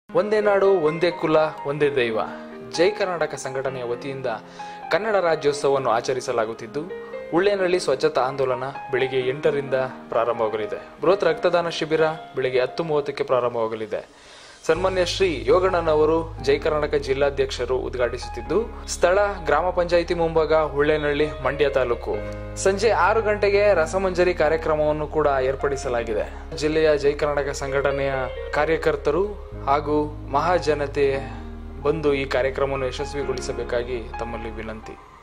ಒಂದೇ ನಾಡು ಒಂದೇ ಕುಲ ಒಂದೇ ದೈವ ಜೈ ಕರ್ನಾಟಕ ಸಂಘಟನೆಯ ವತಿಯಿಂದ ಕನ್ನಡ ರಾಜ್ಯೋತ್ಸವವನ್ನು ಆಚರಿಸಲಾಗುತ್ತಿದ್ದು ಉಳ್ಳೇನಹಳ್ಳಿ ಸ್ವಚ್ಛತಾ ಆಂದೋಲನ ಬೆಳಿಗ್ಗೆ ಎಂಟರಿಂದ ಪ್ರಾರಂಭವಾಗಲಿದೆ ಬೃಹತ್ ರಕ್ತದಾನ ಶಿಬಿರ ಬೆಳಿಗ್ಗೆ ಹತ್ತು ಮೂವತ್ತಕ್ಕೆ ಪ್ರಾರಂಭವಾಗಲಿದೆ ಸನ್ಮಾನ್ಯ ಶ್ರೀ ಯೋಗಣ್ಣನವರು ಜೈ ಕರ್ನಾಟಕ ಜಿಲ್ಲಾಧ್ಯಕ್ಷರು ಉದ್ಘಾಟಿಸುತ್ತಿದ್ದು ಸ್ಥಳ ಗ್ರಾಮ ಪಂಚಾಯಿತಿ ಮುಂಭಾಗ ಉಳ್ಳೇನಹಳ್ಳಿ ಮಂಡ್ಯ ತಾಲೂಕು ಸಂಜೆ ಆರು ಗಂಟೆಗೆ ರಸಮಂಜರಿ ಕಾರ್ಯಕ್ರಮವನ್ನು ಕೂಡ ಏರ್ಪಡಿಸಲಾಗಿದೆ ಜಿಲ್ಲೆಯ ಜೈ ಕರ್ನಾಟಕ ಸಂಘಟನೆಯ ಕಾರ್ಯಕರ್ತರು ಹಾಗೂ ಮಹಾಜನತೆ ಬಂದು ಈ ಕಾರ್ಯಕ್ರಮವನ್ನು ಯಶಸ್ವಿಗೊಳಿಸಬೇಕಾಗಿ ತಮ್ಮಲ್ಲಿ ವಿನಂತಿ